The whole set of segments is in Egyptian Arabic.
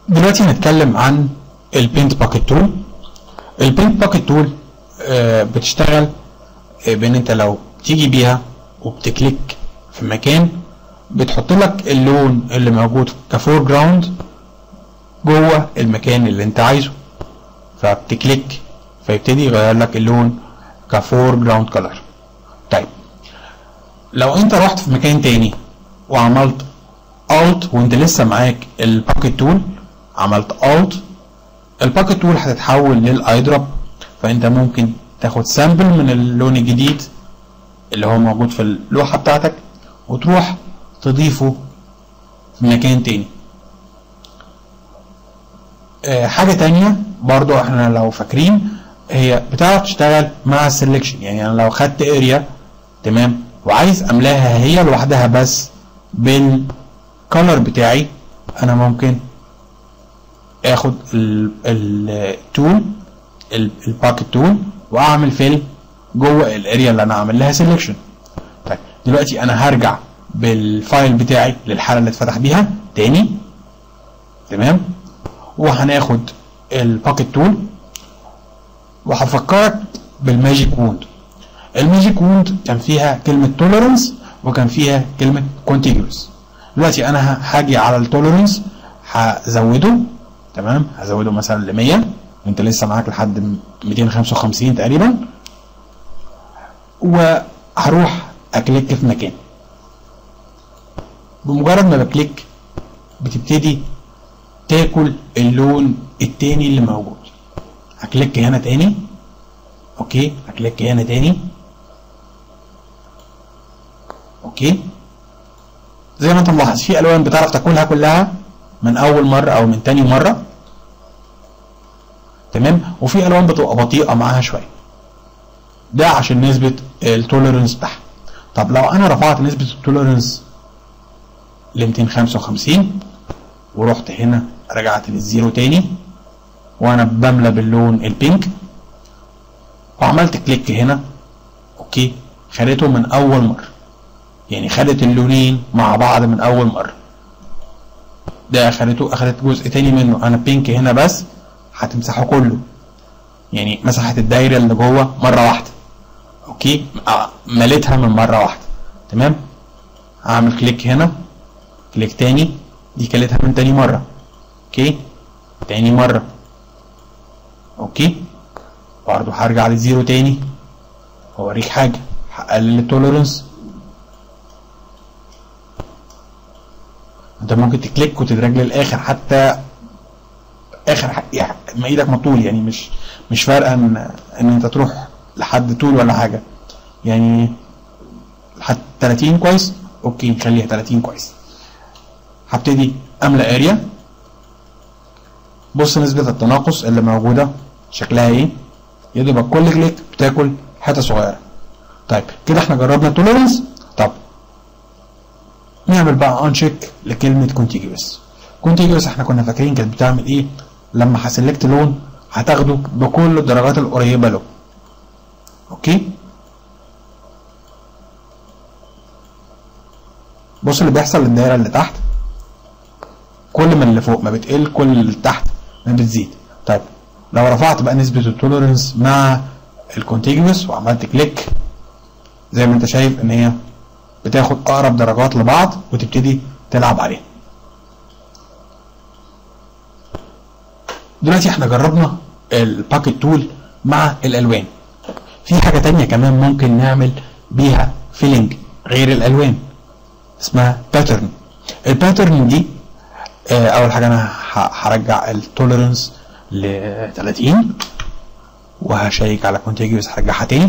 دلوقتي هنتكلم عن البينت باكيت تول البينت باكيت تول بتشتغل آه، بان انت لو تيجي بيها وبتكليك في مكان بتحط لك اللون اللي موجود كفور جراوند جوه المكان اللي انت عايزه فبتكليك فيبتدي يغير لك اللون كفور جراوند كلر طيب لو انت رحت في مكان تاني وعملت الت وانت لسه معاك الباكيت تول عملت الت الباكيت تول هتتحول للايدروب فانت ممكن تاخد سامبل من اللون الجديد اللي هو موجود في اللوحة بتاعتك وتروح تضيفه في مكان تاني آه، حاجة تانية برضو احنا لو فاكرين هي بتعرف تشتغل مع السلكشن يعني انا لو خدت اريا تمام وعايز املاها هي لوحدها بس بالكولر بتاعي انا ممكن اخد التول الباكت تول واعمل فيل جوه الاريا اللي انا عامل لها سيلكشن طيب دلوقتي انا هرجع بالفايل بتاعي للحاله اللي اتفتح بيها تاني تمام وهناخد الباكت تول وهفكرك بالماجيك ووند الماجيك ووند كان فيها كلمه توليرنس وكان فيها كلمه كونتيجوس دلوقتي انا ه- هاجي على التوليرنس هزوده تمام هزوده مثلا ل 100 وانت لسه معاك لحد 255 تقريبا وهروح اكليك في مكان بمجرد ما بكليك بتبتدي تاكل اللون التاني اللي موجود هكليك هنا تاني اوكي هكليك هنا تاني اوكي زي ما انت ملاحظ في الوان بتعرف تاكلها كلها من اول مره او من تاني مره تمام وفي الوان بتبقى بطيئه معاها شويه ده عشان نسبه التوليرنس بتاعها طب لو انا رفعت نسبه التوليرنس ل 255 ورحت هنا رجعت للزيرو تاني وانا بملى باللون البينك وعملت كليك هنا اوكي خدته من اول مره يعني خدت اللونين مع بعض من اول مره ده اخدته اخدت جزء تاني منه انا بينك هنا بس هتمسحه كله يعني مسحت الدايره اللي جوه مره واحده اوكي آه، مليتها من مره واحده تمام هعمل كليك هنا كليك تاني دي كلتها من تاني مره اوكي تاني مره اوكي برضه هرجع للزيرو تاني واوريك حاجه هقلل التوليرنس انت ممكن تكليك وتدرج للاخر حتى اخر ح- يعني ما ايدك مطول يعني مش مش فارقه ان ان انت تروح لحد طول ولا حاجه يعني لحد 30 كويس اوكي نخليها 30 كويس هبتدي املى اريا بص نسبة التناقص اللي موجودة شكلها ايه يا دوبك كل كليك بتاكل حتة صغيرة طيب كده احنا جربنا التوليرنس طب نعمل بقى انشيك لكلمة كونتيجوس كونتيجوس احنا كنا فاكرين كانت بتعمل ايه لما هسلكت لون هتاخده بكل الدرجات القريبة له اوكي بص اللي بيحصل للدايرة اللي تحت كل ما اللي فوق ما بتقل كل اللي تحت ما بتزيد طيب لو رفعت بقى نسبة التوليرنس مع الكونتيجوس وعملت كليك زي ما انت شايف ان هي بتاخد اقرب درجات لبعض وتبتدي تلعب عليها دلوقتي احنا جربنا الباكيت تول مع الالوان في حاجة تانية كمان ممكن نعمل بيها فيلينج غير الالوان اسمها باترن الباترن دي آه، اول حاجه انا ه- هرجع التوليرنس ل 30 وهشيك على كونتيجوس هرجعها تاني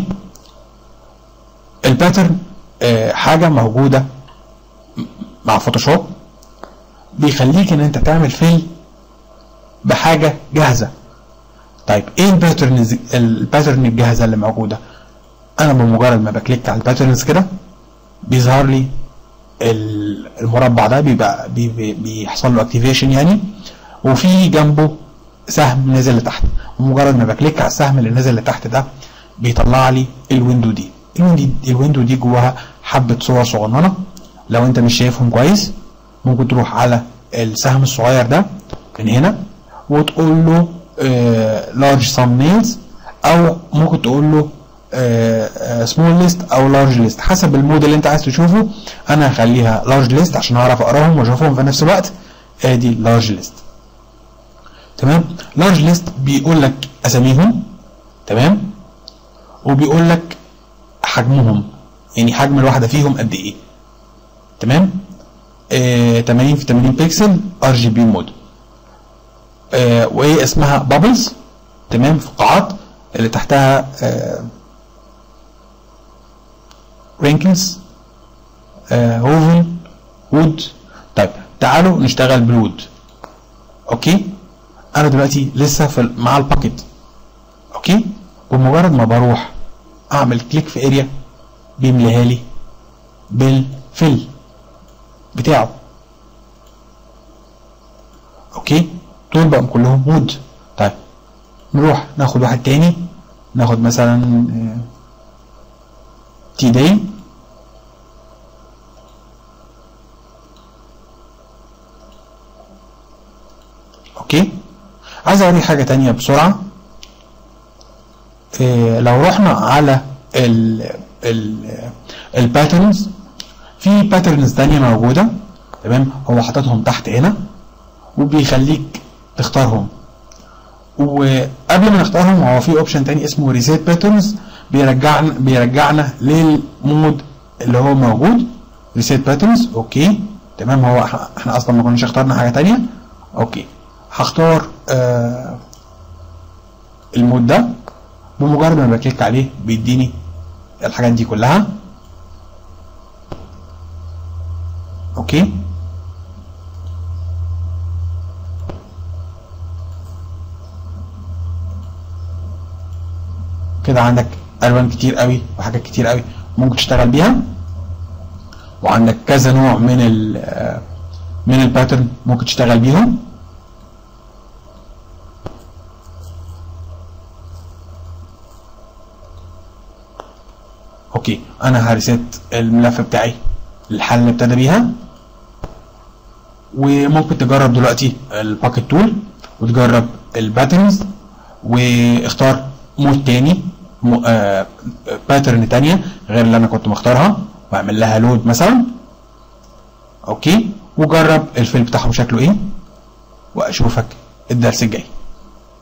الباترن آه، حاجه موجوده مع فوتوشوب بيخليك ان انت تعمل فيل بحاجه جاهزه طيب ايه الباترن الباترن الجاهزه اللي موجوده انا بمجرد ما بكليك على الباترنز كده بيظهر لي ال- المربع ده بيبقى بي- بي- بيحصل له اكتيفيشن يعني وفي جنبه سهم نازل لتحت ومجرد ما بكليك على السهم اللي نازل لتحت ده بيطلع لي الويندو دي الويندو دي, الويندو دي جواها حبه صور صغننه لو انت مش شايفهم كويس ممكن تروح على السهم الصغير ده من هنا وتقول له لارج سم نيلز او ممكن تقول له سمول ليست او لارج ليست حسب المود اللي انت عايز تشوفه انا هخليها لارج ليست عشان اعرف اقراهم واشوفهم في نفس الوقت ادي لارج ليست تمام لارج ليست بيقول لك اساميهم تمام وبيقول لك حجمهم يعني حجم الواحده فيهم قد ايه تمام آه 80 في 80 بكسل ار جي بي مود آه وايه اسمها بابلز تمام فقاعات اللي تحتها آه رينكلز آه هوفن وود طيب تعالوا نشتغل بالوود اوكي انا دلوقتي لسه في مع الباكيت اوكي بمجرد ما بروح اعمل كليك في اريا بيمليها لي بالفل بتاعه اوكي دول بقوا كلهم وود طيب نروح ناخد واحد تاني ناخد مثلا تي داي اوكي عايز اوري حاجه تانية بسرعه إيه لو رحنا على ال ال الباترنز في باترنز تانية موجوده تمام هو حاططهم تحت هنا وبيخليك تختارهم وقبل ما نختارهم هو في اوبشن تاني اسمه ريسيت باترنز بيرجعنا بيرجعنا للمود اللي هو موجود ريسيت باترنز اوكي تمام هو احنا اصلا ما كناش اخترنا حاجه تانية اوكي هختار آه المود ده بمجرد ما بكليك عليه بيديني الحاجات دي كلها اوكي كده عندك الوان كتير قوي وحاجات كتير قوي ممكن تشتغل بيها وعندك كذا نوع من ال من الباترن ممكن تشتغل بيهم اوكي انا هريست الملف بتاعي للحل اللي ابتدى بيها وممكن تجرب دلوقتي الباكت تول وتجرب الباترنز واختار مود تاني آه باترن تانية غير اللي انا كنت مختارها واعمل لها لود مثلا اوكي وجرب الفيل بتاعهم شكله ايه واشوفك الدرس الجاي